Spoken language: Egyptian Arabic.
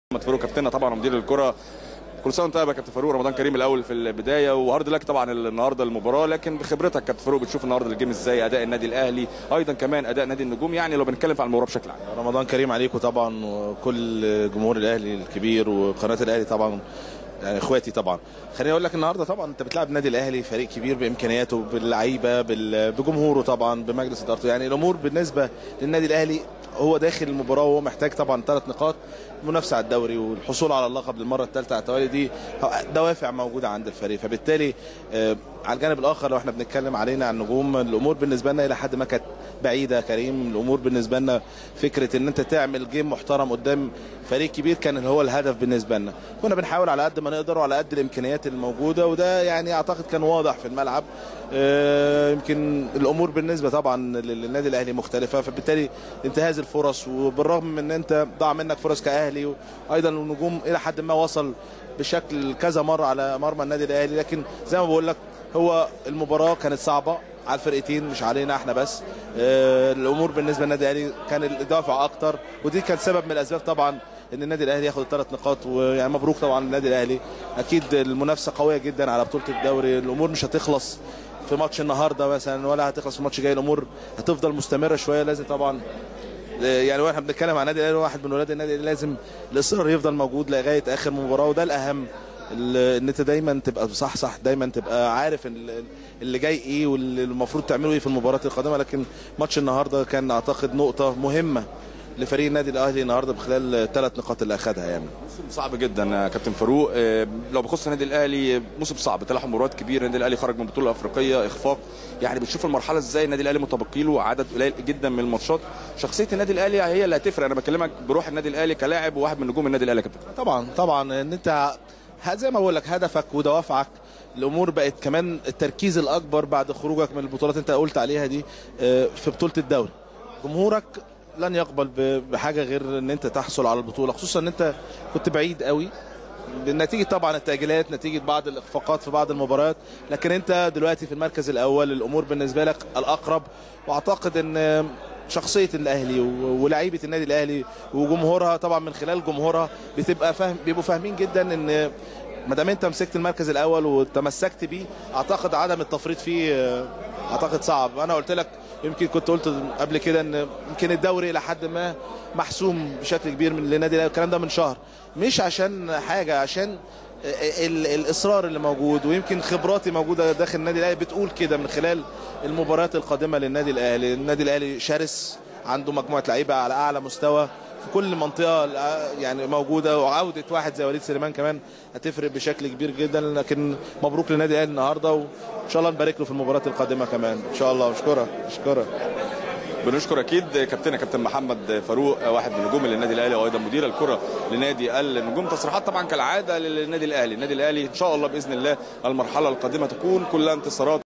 محمد فاروق كابتننا طبعا ومدير الكره كل سنه وانت طيب يا كابتن فاروق رمضان كريم الاول في البدايه وهارد لك طبعا النهارده المباراه لكن بخبرتك كابتن فاروق بتشوف النهارده الجيم ازاي اداء النادي الاهلي ايضا كمان اداء نادي النجوم يعني لو بنتكلم عن المباراه بشكل عام رمضان كريم عليكم طبعا وكل جمهور الاهلي الكبير وقناه الاهلي طبعا يعني اخواتي طبعا خليني اقول لك النهارده طبعا انت بتلعب النادي الاهلي فريق كبير بامكانياته باللعيبه بال- بجمهوره طبعا بمجلس ادارته يعني الامور بالنسبه للنادي الاهلي هو داخل المباراه وهو محتاج طبعا ثلاث نقاط منافسه على الدوري والحصول على اللقب للمره الثالثه على التوالي دي دوافع موجوده عند الفريق فبالتالي آه، على الجانب الاخر لو احنا بنتكلم علينا عن النجوم الامور بالنسبه لنا الى حد ما كانت بعيده يا كريم الامور بالنسبه لنا فكره ان انت تعمل جيم محترم قدام فريق كبير كان هو الهدف بالنسبه لنا كنا بنحاول على قد ما نقدر وعلى قد الامكانيات الموجوده وده يعني اعتقد كان واضح في الملعب آه، يمكن الامور بالنسبه طبعا للنادي الاهلي مختلفه فبالتالي انتهاز الفرص وبالرغم من ان انت ضاع منك فرص كاهلي وايضا النجوم الى حد ما وصل بشكل كذا مره على مرمى النادي الاهلي لكن زي ما بقول لك هو المباراه كانت صعبه على الفرقتين مش علينا احنا بس آه، الامور بالنسبه للنادي الاهلي كان الدافع اكتر ودي كان سبب من الاسباب طبعا ان النادي الاهلي ياخد الثلاث نقاط ويعني مبروك طبعا للنادي الاهلي اكيد المنافسه قويه جدا على بطوله الدوري الامور مش هتخلص في ماتش النهارده مثلا ولا هتخلص في الماتش الجاي الامور هتفضل مستمره شويه لازم طبعا يعني واحنا بنتكلم عن النادي الاهلي واحد من ولاد النادي الاهلي لازم الاصرار يفضل موجود لغايه اخر مباراه وده الاهم ال- ان انت دايما تبقى صح صح دايما تبقى عارف ال- اللي جاي ايه واللي المفروض تعمله ايه في المباراه القادمه لكن ماتش النهارده كان اعتقد نقطه مهمه لفريق النادي الاهلي النهارده بخلال الثلاث نقاط اللي اخذها يعني موسم صعب جدا يا كابتن فاروق آه، لو بخص النادي الاهلي موسم صعب تلاحم مباريات كبيره النادي الاهلي خرج من بطوله افريقيه اخفاق يعني بتشوف المرحله ازاي النادي الاهلي متبقي له عدد قليل جدا من الماتشات شخصيه النادي الاهلي هي اللي هتفرق انا بكلمك بروح النادي الاهلي كلاعب وواحد من نجوم النادي الاهلي يا كابتن طبعا طبعا ان انت ه- زي ما بقول لك هدفك ودوافعك الامور بقت كمان التركيز الاكبر بعد خروجك من البطولات انت قلت عليها دي آه، في بطوله الدوري جمهورك لن يقبل ب- بحاجه غير ان انت تحصل على البطوله خصوصا ان انت كنت بعيد قوي نتيجة طبعا التأجيلات نتيجة بعض الإخفاقات في بعض المباريات لكن أنت دلوقتي في المركز الأول الأمور بالنسبة لك الأقرب وأعتقد أن شخصية الأهلي و- ولاعيبة النادي الأهلي وجمهورها طبعا من خلال جمهورها بتبقى فاهم بيبقوا فاهمين جدا أن ما دام أنت مسكت المركز الأول وتمسكت بيه أعتقد عدم التفريط فيه آه، أعتقد صعب أنا قلت لك يمكن كنت قلت قبل كده ان يمكن الدوري الى حد ما محسوم بشكل كبير من للنادي الاهلي الكلام ده من شهر مش عشان حاجه عشان ال- الاصرار اللي موجود ويمكن خبراتي موجوده داخل النادي الاهلي بتقول كده من خلال المباريات القادمه للنادي الاهلي النادي الاهلي شرس عنده مجموعه لعيبه على اعلى مستوى في كل منطقه يعني موجوده وعوده واحد زي وليد سليمان كمان هتفرق بشكل كبير جدا لكن مبروك للنادي الاهلي النهارده وان شاء الله نبارك له في المباريات القادمه كمان ان شاء الله اشكرك اشكرك بنشكر اكيد كابتننا كابتن محمد فاروق واحد من نجوم النادي الاهلي وايضا مدير الكره لنادي النجوم تصريحات طبعا كالعاده للنادي الاهلي النادي الاهلي ان شاء الله باذن الله المرحله القادمه تكون كلها انتصارات